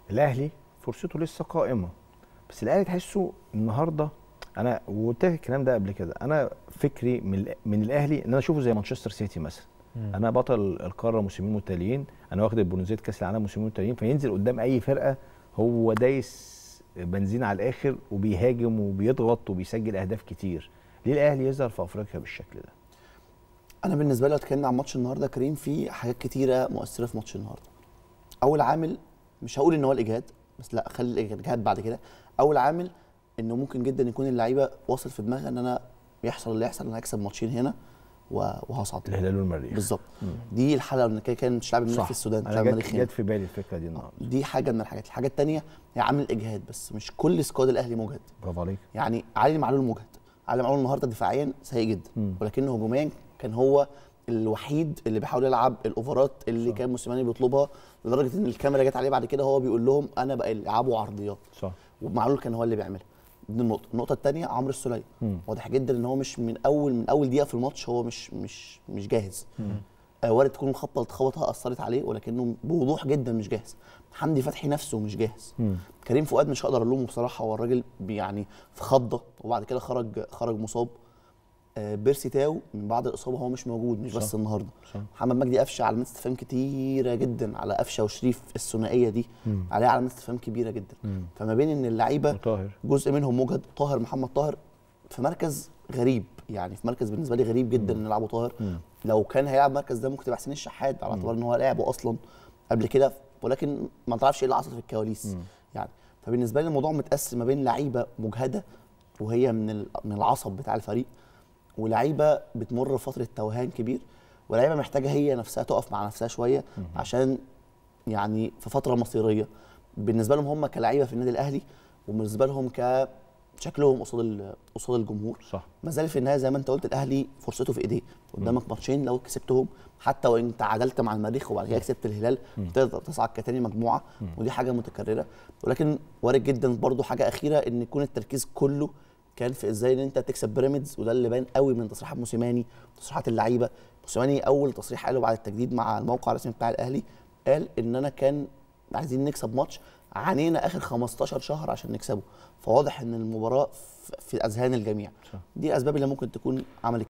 الاهلي فرصته لسه قائمه بس الاهلي تحسه النهارده انا وقلت لك الكلام ده قبل كده انا فكري من ال- من الاهلي ان انا اشوفه زي مانشستر سيتي مثلا انا بطل القاره موسمين متتاليين انا واخد البرونزيه كاس العالم موسمين متتاليين فينزل قدام اي فرقه هو دايس بنزين على الاخر وبيهاجم وبيضغط وبيسجل اهداف كتير ليه الاهلي يظهر في افريقيا بالشكل ده انا بالنسبه لي لو اتكلمنا عن ماتش النهارده كريم في حاجات كتيره مؤثره في ماتش النهارده اول عامل مش هقول ان هو الاجهاد بس لا خلي الاجهاد بعد كده اول عامل انه ممكن جدا يكون اللعيبه واصل في دماغها ان انا يحصل اللي يحصل انا هكسب ماتشين هنا و- وهصعد الهلال والمريخ بالظبط دي الحلقه ان كده كان مش لاعب المريخ في السودان انا لاعب جت, المريخ هنا جت في بالي الفكره دي النهارده دي حاجه من الحاجات الحاجه الثانيه هي عامل اجهاد بس مش كل سكواد الاهلي مجهد برافو عليك يعني علي معلول مجهد علي معلول النهارده دفاعيا سيء جدا مم. ولكنه هجوميا كان هو الوحيد اللي بيحاول يلعب الاوفرات اللي صح. كان موسيماني بيطلبها لدرجه ان الكاميرا جت عليه بعد كده هو بيقول لهم انا بقى العبوا عرضيات صح ومعلول كان هو اللي بيعملها دي النقطه النقطه الثانيه عمرو السوليه مم. واضح جدا ان هو مش من اول من اول دقيقه في الماتش هو مش مش مش جاهز آه وارد تكون الخبطه اللي اتخبطها اثرت عليه ولكنه بوضوح جدا مش جاهز حمدي فتحي نفسه مش جاهز مم. كريم فؤاد مش هقدر الومه بصراحه هو الراجل بي- يعني في خضه وبعد كده خرج خرج مصاب آه، بيرسي تاو من بعد الاصابه هو مش موجود مش بس صح. النهارده صح محمد مجدي قفشه علامات استفهام كتيره جدا على قفشه وشريف الثنائيه دي مم. عليها علامات استفهام كبيره جدا مم. فما بين ان اللعيبه وطاهر جزء منهم مجهد طاهر محمد طاهر في مركز غريب يعني في مركز بالنسبه لي غريب جدا ان يلعبوا طاهر مم. لو كان هيلعب المركز ده ممكن تبقى حسين الشحات على اعتبار ان هو لعبه اصلا قبل كده ولكن ما تعرفش ايه اللي حصل في الكواليس مم. يعني فبالنسبه لي الموضوع متقسم ما بين لعيبه مجهده وهي من ال- من العصب بتاع الفريق ولعيبه بتمر بفتره توهان كبير ولعيبه محتاجه هي نفسها تقف مع نفسها شويه عشان يعني في فتره مصيريه بالنسبه لهم هم كلعيبه في النادي الاهلي وبالنسبه لهم كشكلهم قصاد ال- قصاد الجمهور صح ما زال في النهايه زي ما انت قلت الاهلي فرصته في ايديه قدامك ماتشين لو كسبتهم حتى وان تعادلت مع المريخ وبعد كده كسبت الهلال تقدر تصعد كتاني مجموعه ودي حاجه متكرره ولكن وارد جدا برضو حاجه اخيره ان يكون التركيز كله كان في ازاي ان انت تكسب بيراميدز وده اللي باين قوي من تصريحات موسيماني تصريحات اللعيبه موسيماني اول تصريح قاله بعد التجديد مع الموقع الرسمي بتاع الاهلي قال ان انا كان عايزين نكسب ماتش عانينا اخر 15 شهر عشان نكسبه فواضح ان المباراه في- في اذهان الجميع صح. دي الاسباب اللي ممكن تكون عملت